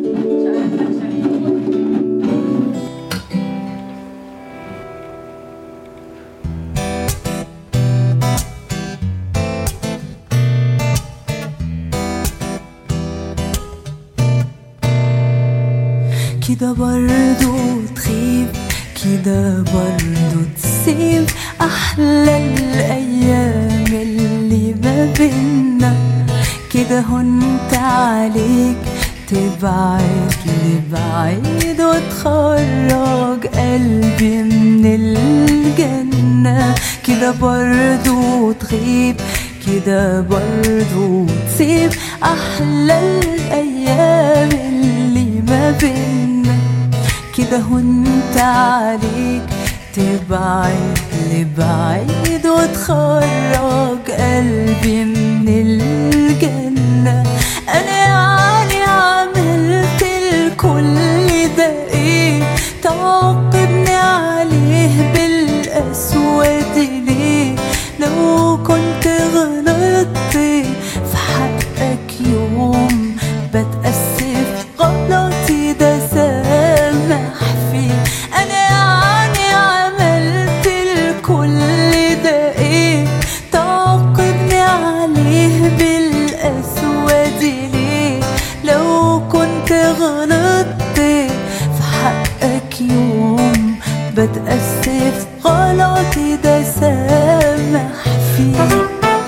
كده برضو تخيب كده برضو تسيب أحلى الأيام اللي ما بينا كده هنت عليك تبعد لبعيد وتخرج قلبي من الجنة كده برضو تغيب كده برضو تسيب أحلى الأيام اللي ما بينا كده هنت عليك تبعد لبعيد وتخرج قلبي من الجنة أنا يعني عملت الكل ده إيه تعاقبني عليه بالأسود ليه لو كنت غلطت في حقك يوم بتأسف غلطي ده سامح فيه أنا يعني عملت الكل ده إيه تعاقبني عليه بالأسود ليه لو كنت غلطت في حقك يوم بتأسف غلطي ده سامح فيه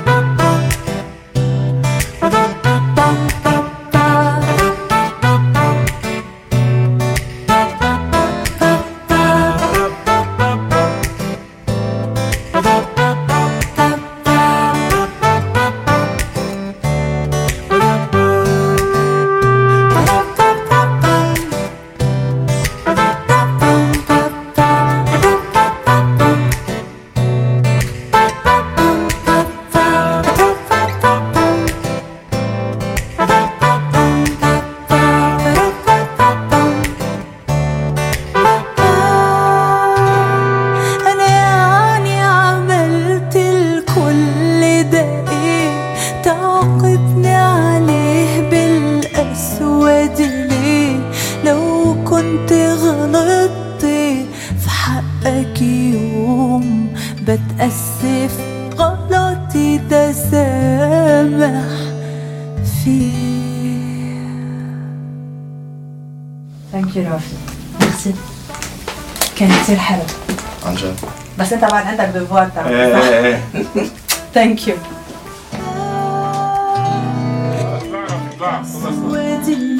أنا يعني عملت الكل ده إيه تعاقبني عليه بالأسود ليه لو كنت غلطت في حقك يوم بتأسف غلطي ده سامح فيه ثانك يو رافي ميرسي كان كتير حلو عن جد بس انت بعد عندك بيفوار تبعك ايه ايه ثانك يو أسود